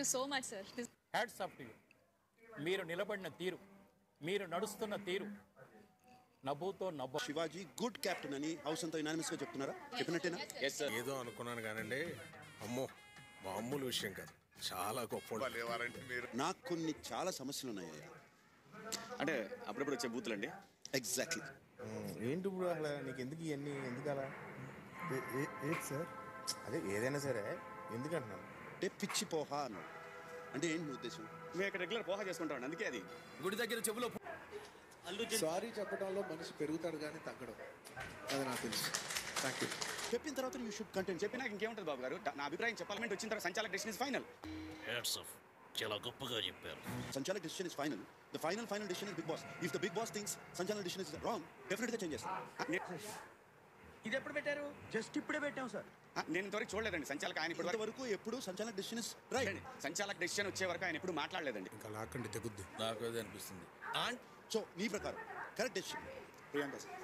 You so much sir hats off to you మీరు నిలబడిన తీరు మీరు నడుస్తున్న తీరు నవ్వుతో నవ్వు శివాజీ గుడ్ కెప్టెన్ అని హౌస్ అంతా యునానిమస్ గా చెప్తున్నారా చెప్పినట్టేనా ఏదో అనుకున్నాను కానండి అమ్మో మామూలు విషయం కాదు చాలా గొప్ప నాకు కొన్ని చాలా సమస్యలు ఉన్నాయి అంటే అప్పుడప్పుడు వచ్చే బూతులండి ఎగ్జాక్ట్లీ ఏంటి ఇప్పుడు అసలు నీకు ఎందుకు ఇవన్నీ ఎందుకు అలా ఏంటి సార్ అదే ఏదైనా సరే ఎందుకంటున్నాను అంటే పిచ్చి పోహ అన్నాడు అంటే ఏంటి నీ ఉద్దేశం మేము ఇక్కడ రెగ్యులర్ పోహా చేసుకుంటాం అందుకే అది గుడి దగ్గర చెవులో సారీ చెప్పడంలో మనిషి పెరుగుతాడు కానీ తగ్గడం అది నాకు తెలుసు థ్యాంక్ యూ చెప్పిన తర్వాత యూ షుడ్ కంటెంట్ చెప్పి చెప్పినాక ఇంకేముంటుంది బాబు గారు నా అభిప్రాయం చెప్పాలంటే వచ్చిన తర్వాత సంచాలక decision is final hats off చాలా గొప్పగా చెప్పారు సంచాలక్ decision is final the final final decision is Big Boss if the Big Boss thinks సంచాలక్ డెసిషన్ ఇస్ రాంగ్ డెఫినెట్ గా చేంజ్ చేస్తాను ఇది ఎప్పుడు పెట్టారు జస్ట్ ఇప్పుడే పెట్టాం సార్ నేను ఇంతవరకు చూడలేదండి సంచాలక ఆయన ఇప్పటి వరకు వరకు ఎప్పుడు సంచాలక్ డెసిషన్ ఇస్ రైట్ సంచాలక డెసిషన్ వచ్చే వరకు ఆయన ఎప్పుడు మాట్లాడలేదండి ఇంకా లాక్కండి తెగుద్ది నాకు అదే అనిపిస్తుంది సో నీ ప్రకారం కరెక్ట్ డెసిషన్ ప్రియాంక సార్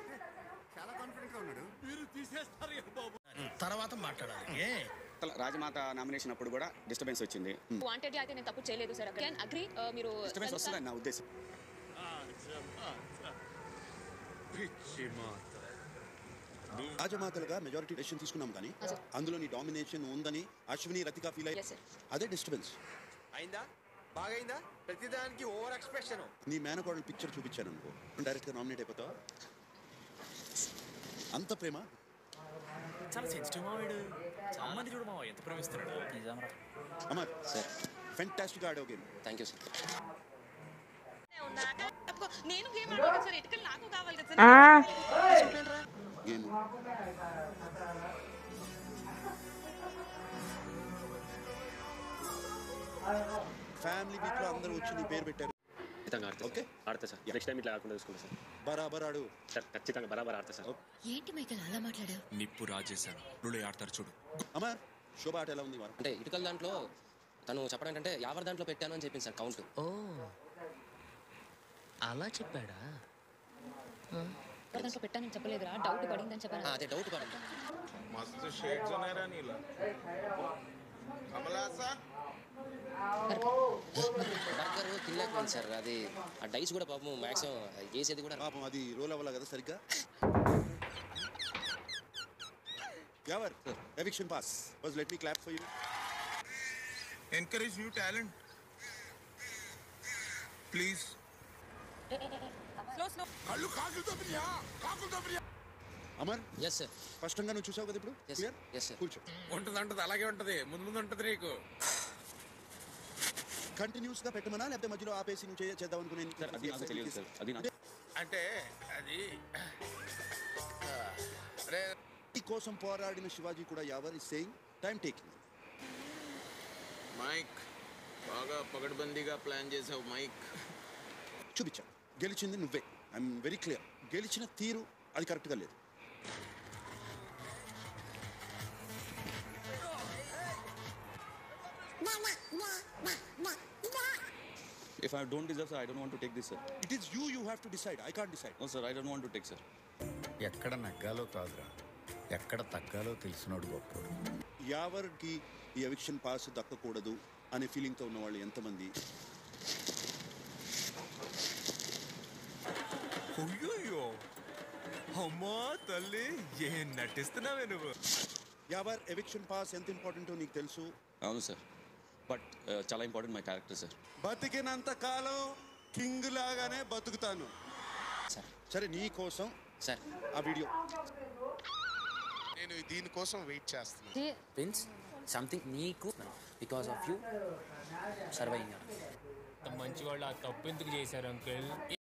తర్వాత మాట్లాడాలి ఏ అసలు రాజమాత నామినేషన్ అప్పుడు కూడా డిస్టర్బెన్స్ వచ్చింది వాంటెడ్ అయితే నేను తప్పు చేయలేదు సార్ కెన్ అగ్రీ మీరు డిస్టర్బెన్స్ వస్తుందని నా ఉద్దేశం రాజమాతలుగా మెజారిటీ డెసిషన్ తీసుకున్నాం కానీ అందులో నీ డామినేషన్ ఉందని అశ్విని రతిక ఫీల్ అయ్యి Yes, sir. అదే డిస్టర్బెన్స్ అయిందా బాగైందా ప్రతిదానికి ఓవర్ ఎక్స్ప్రెషన్ నీ మేనకోడలు పిక్చర్ చూపించాను అనుకో డైరెక్ట్గా నామినేట్ అయిపోతావా అంత ప్రేమ చాలా సెన్సిటివ్ మావాడు అమ్మది చూడు మావా ఎంత ప్రేమిస్తున్నాడు అమర్ సార్ ఫెంటాస్టిక్ ఆడే గేమ్ థ్యాంక్ యూ సార్ నేను గేమ్ ఆడాను సార్ ఇటుకలు నాకు కావాలి కదా సార్ గేమ్ ఫ్యామిలీ వీక్ లో అందరూ వచ్చి నీ పేరు పెట్టారు ఖచ్చితంగా ఆడతా Okay. ఆడతా సార్ నెక్స్ట్ టైం ఇట్లా ఆడకుండా చూసుకుంటా సార్ బరాబర్ ఆడు సార్ ఖచ్చితంగా బరాబర్ ఆడతా సార్ ఏంటి మైకల్ అలా మాట్లాడావు నిప్పు రాజేశాను నువ్వు ఆడతారు చూడు అమర్ శోభ ఆట ఎలా ఉంది వారం అంటే ఇటుకల దాంట్లో తను చెప్పడం ఏంటంటే యావర్ దాంట్లో పెట్టాను అని చెప్పింది సార్ కౌంట్ ఓ అలా చెప్పాడా దాంట్లో పెట్టానని చెప్పలేదురా డౌట్ పడిందని చెప్పాను అదే డౌట్ పడింది మస్తు షేడ్స్ ఉన్నాయరా నీలో కమలాసా బర్గర్ తినలేకపోయింది సార్ అది ఆ డైస్ కూడా పాపం మ్యాక్సిమం వేసేది కూడా పాపం అది రోల్ అవ్వాలి కదా సరిగ్గా ever eviction pass was let me clap for you encourage new talent please కళ్ళు కాకులతో ప్రియా కాకులతో ప్రియా అమర్ ఎస్ సార్ స్పష్టంగా నువ్వు చూసావు కదా ఇప్పుడు Yes, క్లియర్ yes, sir. కూర్చో ఉంటది ఉంటది అలాగే ఉంటది ముందు ముందు ఉంటది నీకు కంటిన్యూస్ గా పెట్టమనా లేకపోతే మధ్యలో ఆపేసి నువ్వు చేయ- చేద్దాం అనుకునే సార్ అది నాకు తెలియదు సార్ అది నాకు అంటే అది అరే ఈ కోసం పోరాడిన శివాజీ కూడా ever is saying time taking mic బాగా పగడ్బందీగా ప్లాన్ చేసావు మైక్ చూపించాను గెలిచింది నువ్వే ఐఎమ్ వెరీ క్లియర్ గెలిచిన తీరు అది కరెక్ట్గా లేదు if I don't deserve sir I don't want to take this sir it is you you have to decide I can't decide no sir I don't want to take sir ఎక్కడ నగ్గాలో కాదురా ఎక్కడ తగ్గాలో తెలిసినోడు గొప్పోడు యావర్కి ఈ ఎవిక్షన్ పాస్ దక్కకూడదు అనే ఫీలింగ్తో ఉన్న వాళ్ళు ఎంతమంది అయ్యో అమ్మా తల్లి ఏం నటిస్తున్నావే నువ్వు యావర్ ఎవిక్షన్ పాస్ ఎంత ఇంపార్టెంటో నీకు తెలుసు అవును సార్ బట్ చాలా ఇంపార్టెంట్ మై క్యారెక్టర్ సార్ బతికినంత కాలం కింగ్ లాగానే బతుకుతాను సార్ సరే నీ కోసం సార్ ఆ వీడియో నేను దీనికోసం వెయిట్ చేస్తున్నాను ప్రిన్స్ సంథింగ్ నీకు బికాస్ ఆఫ్ యూ సర్వైంగ్ మంచి వాళ్ళు ఆ తప్పు ఎందుకు చేశారు అంకుల్